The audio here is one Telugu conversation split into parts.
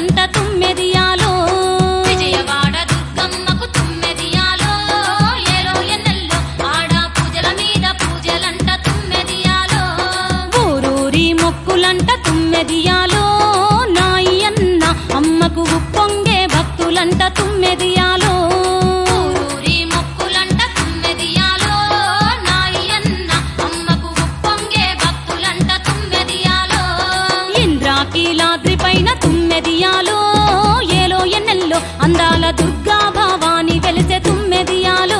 భక్తులంట తుమ్మెదియాలో విజయవాడ దుర్గమ్మకు తుమ్మెదియాలో ఏలో ఎన్నెల్లో ఆడ పూజల మీద పూజలంట తుమ్మెదియాలో ఊరూరి మొక్కులంట తుమ్మెదియాలో నాయన్న అమ్మకు ఉప్పొంగే భక్తులంట తుమ్మెదియాలో ఊరూరి మొక్కులంట తుమ్మెదియాలో నాయన్న అమ్మకు ఉప్పొంగే భక్తులంట తుమ్మెదియాలో ఇంద్రాకీలాద్రి పైన తుమ్మెదియాలో ఏలో ఎన్నెల్లో అందాల దుర్గా భవాని వెలిసే తుమ్మెదియాలో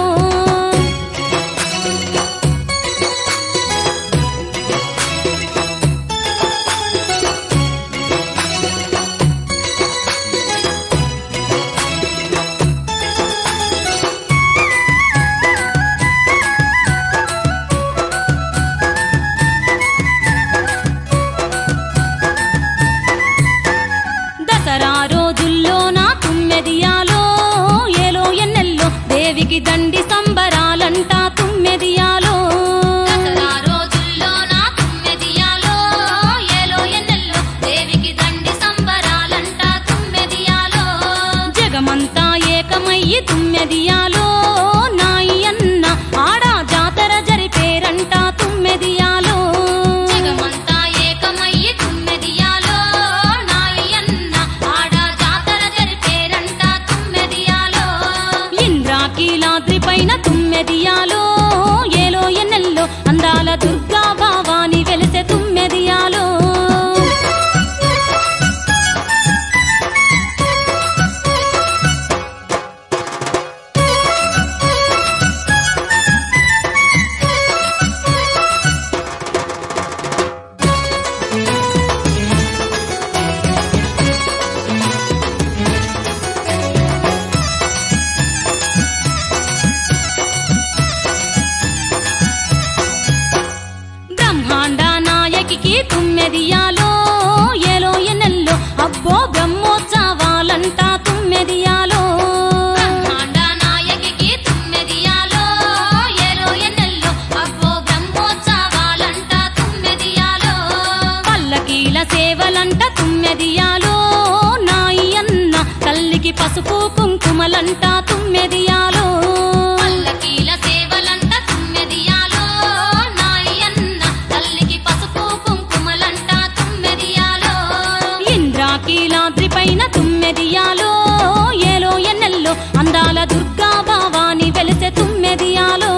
దసరా రోజుల్లో నా తుమ్మెదియాలో ఏలో ఎన్నెల్లో దేవికి దండి సంబరాలంట తుమ్మెదియాలో దసరా రోజుల్లో నా తుమ్మెదియాలో ఏలో ఎన్నెల్లో దేవికి దండి సంబరాలంట తుమ్మెదియాలో జగమంతా ఏకమయ్యి తుమ్మెదియాలో నాయన్న ఆడా జాతర జరిపేరంట తుమ్మెదియాలో జగమంతా ఏకమయ్యి తుమ్మెదియాలో నాయన్న ఆడ జాతర జరిపేరంట తుమ్మెదియాలో ఇంద్రాకీలాద్రి పైన తుమ్మెదియాలో ఏలో ఎన్నెల్లో అందాల దుర్గా భావాని వెలిసే తుమ్మెదియాలో బ్రహ్మాండ నాయకికి తుమ్మెదియాలో ఏలో ఎన్నెల్లో అబ్బో బ్రహ్మోత్సవాలంట తుమ్మెదియాలో బ్రహ్మాండ నాయకికి తుమ్మెదియాలో ఏలో ఎన్నెల్లో అబ్బో బ్రహ్మోత్సవాలంట తుమ్మెదియాలో పల్లకీల సేవలంట తుమ్మెదియాలో నాయన్న తల్లికి పసుపు కుంకుమలంట తుమ్మెదియాలో పల్లకీల సేవలంట తుమ్మెదియాలో నాయన్న తల్లికి పసుపు కుంకుమలంట తుమ్మెదియాలో ఇంద్రాకీలాద్రి పైన తుమ్మెదియాలో ఏలో ఎన్నెల్లో అందాల దుర్గా భావాని వెలిసే తుమ్మెదియాలో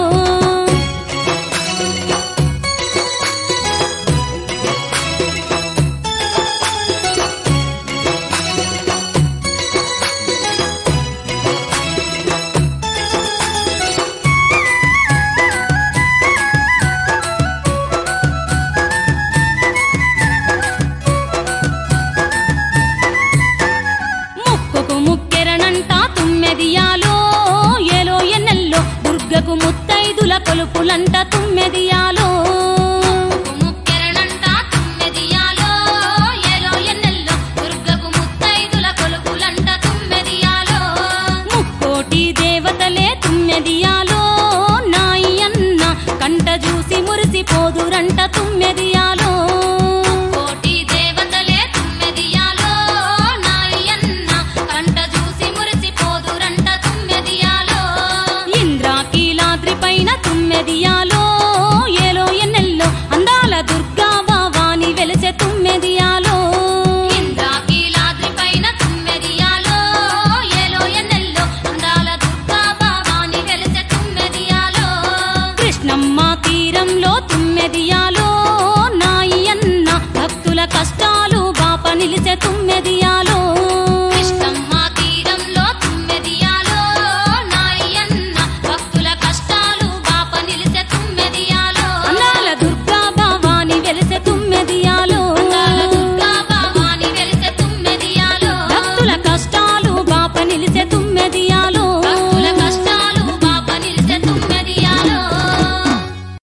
ముక్కుకు ముక్కెరనంట తుమ్మెదియాలో ఏలో ఎన్నెల్లో దుర్గకు ముత్తైదుల కొలుపులంట తుమ్మెదియాలో ముక్కెరణంట తుమ్మెదియాలో ఏలో ఎన్నెల్లో దుర్గకు ముత్తైదుల కొలుపులంట తుమ్మెదియాలో ముక్కోటి దేవతలే తుమ్మెదియాలో నాయన్న కంట చూసి మురిసిపోదురంట తుమ్మెదియాలో కోటి దేవతలే తుమ్మెదియాలో నాయన్న కంట చూసి మురిసిపోదురంట తుమ్మెదియాలో ఇంద్రాకీలాద్రి పైన తుమ్మెదియాలో ఏలో ఎన్నెల్లో అందాల దుర్గా భవాని వెలిసే తుమ్మెదియాలో ఇంద్రాకీలాద్రి పైన తుమ్మెదియాలో ఏలో ఎన్నెల్లో అందాల దుర్గా భావాని వెలిసె తుమ్మెదియాలో కృష్ణమ్మ తీరంలో తుమ్మెదియాలో నాయన్న భక్తుల కష్టాలు బాప నిలిసే తుమ్మెదియాలో కృష్ణమ్మ తీరంలో తుమ్మెదియాలో నాయన్న భక్తుల కష్టాలు బాప నిలిసె తుమ్మెదియాలో అందాల దుర్గా భవాని వెలిసే తుమ్మెదియాలో అందాల దుర్గా భావాని వెలిసె తుమ్మెదియాలో భక్తుల కష్టాలు బాప నిలిసే తుమ్మెదియాలో